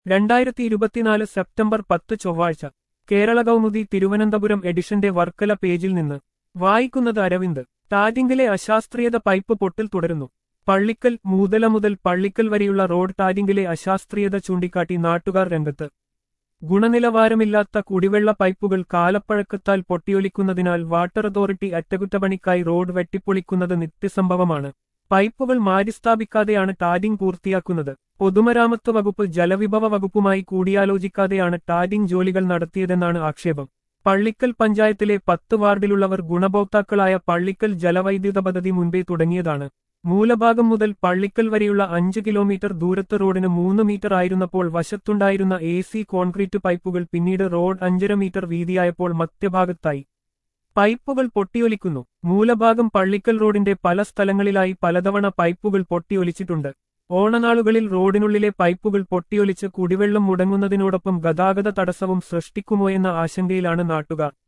രണ്ടായിരത്തി ഇരുപത്തിനാല് സെപ്റ്റംബർ പത്ത് ചൊവ്വാഴ്ച കേരള കൗമുദി തിരുവനന്തപുരം എഡിഷന്റെ വർക്കല പേജിൽ നിന്ന് വായിക്കുന്നത് അരവിന്ദ് ടാറ്റിങ്കിലെ അശാസ്ത്രീയത പൈപ്പ് പൊട്ടിൽ തുടരുന്നു പള്ളിക്കൽ മൂതല മുതൽ പള്ളിക്കൽ വരെയുള്ള റോഡ് ടാറ്റിങ്കിലെ അശാസ്ത്രീയത ചൂണ്ടിക്കാട്ടി നാട്ടുകാർ രംഗത്ത് ഗുണനിലവാരമില്ലാത്ത കുടിവെള്ള പൈപ്പുകൾ കാലപ്പഴക്കത്താൽ പൊട്ടിയൊലിക്കുന്നതിനാൽ വാട്ടർ അതോറിറ്റി അറ്റകുറ്റപ്പണിക്കായി റോഡ് വെട്ടിപ്പൊളിക്കുന്നത് നിത്യസംഭവമാണ് പൈപ്പുകൾ മാറ്റിസ്ഥാപിക്കാതെയാണ് ടാരിംഗ് പൂർത്തിയാക്കുന്നത് പൊതുമരാമത്ത് വകുപ്പ് ജലവിഭവ വകുപ്പുമായി കൂടിയാലോചിക്കാതെയാണ് ടാരിംഗ് ജോലികൾ നടത്തിയതെന്നാണ് ആക്ഷേപം പള്ളിക്കൽ പഞ്ചായത്തിലെ പത്ത് വാർഡിലുള്ളവർ ഗുണഭോക്താക്കളായ പള്ളിക്കൽ ജലവൈദ്യുത പദ്ധതി മുൻപേ തുടങ്ങിയതാണ് മൂലഭാഗം മുതൽ പള്ളിക്കൽ വരെയുള്ള അഞ്ച് കിലോമീറ്റർ ദൂരത്ത് റോഡിന് മൂന്ന് മീറ്റർ ആയിരുന്നപ്പോൾ വശത്തുണ്ടായിരുന്ന എ സി കോൺക്രീറ്റ് പൈപ്പുകൾ പിന്നീട് റോഡ് അഞ്ചര മീറ്റർ വീതിയായപ്പോൾ മധ്യഭാഗത്തായി പൈപ്പുകൾ പൊട്ടിയൊലിക്കുന്നു മൂലഭാഗം പള്ളിക്കൽ റോഡിന്റെ പല സ്ഥലങ്ങളിലായി പലതവണ പൈപ്പുകൾ പൊട്ടിയൊലിച്ചിട്ടുണ്ട് ഓണനാളുകളിൽ റോഡിനുള്ളിലെ പൈപ്പുകൾ പൊട്ടിയൊലിച്ച് കുടിവെള്ളം മുടങ്ങുന്നതിനോടൊപ്പം ഗതാഗത തടസ്സവും സൃഷ്ടിക്കുമോയെന്ന ആശങ്കയിലാണ് നാട്ടുകാർ